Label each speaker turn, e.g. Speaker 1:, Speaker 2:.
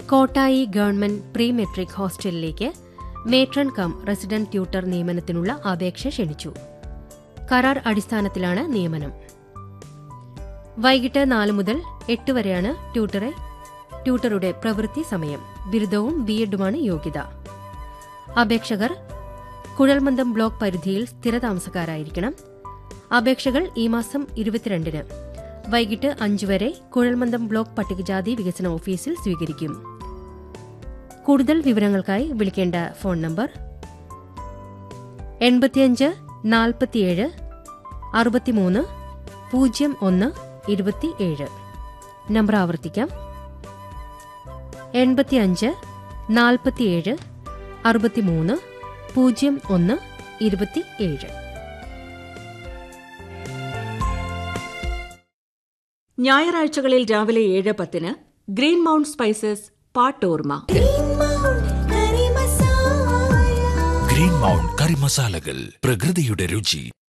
Speaker 1: Kottayi government pre metric ഹോസ്റ്റലിലേക്ക് matron cum resident tutor നിയമനത്തിനുള്ള അപേക്ഷ ക്ഷണിച്ചു കരാർ അടിസ്ഥാനത്തിലാണ് നിയമനം വൈകിട്ട് നാല് മുതൽ എട്ട് വരെയാണ് ട്യൂട്ടറെ ട്യൂട്ടറുടെ പ്രവൃത്തി സമയം ബിരുദവും ബിഎഡുമാണ് യോഗ്യത അപേക്ഷകർ കുഴൽമന്ദം ബ്ലോക്ക് പരിധിയിൽ സ്ഥിരതാമസക്കാരായിരിക്കണം അപേക്ഷകൾ ഈ മാസം ഇരുപത്തിരണ്ടിന് വൈകിട്ട് അഞ്ചു വരെ കുഴൽമന്ദം ബ്ലോക്ക് പട്ടികജാതി വികസന ഓഫീസിൽ സ്വീകരിക്കും കൂടുതൽ വിവരങ്ങൾക്കായി വിളിക്കേണ്ട ഫോൺ നമ്പർ എൺപത്തിയഞ്ച് നാൽപ്പത്തിയേഴ് അറുപത്തിമൂന്ന് പൂജ്യം ഒന്ന് ഇരുപത്തിയേഴ് നമ്പർ ആവർത്തിക്കാം എൺപത്തിയഞ്ച് നാൽപ്പത്തിയേഴ് അറുപത്തിമൂന്ന് പൂജ്യം ഒന്ന് ഇരുപത്തിയേഴ്
Speaker 2: ഞായറാഴ്ചകളിൽ രാവിലെ ഏഴ് പത്തിന് ഗ്രീൻ മൗണ്ട് സ്പൈസസ് പാട്ടോർമ
Speaker 3: ഗ്രീൻ മൗണ്ട് കറി മസാലകൾ പ്രകൃതിയുടെ രുചി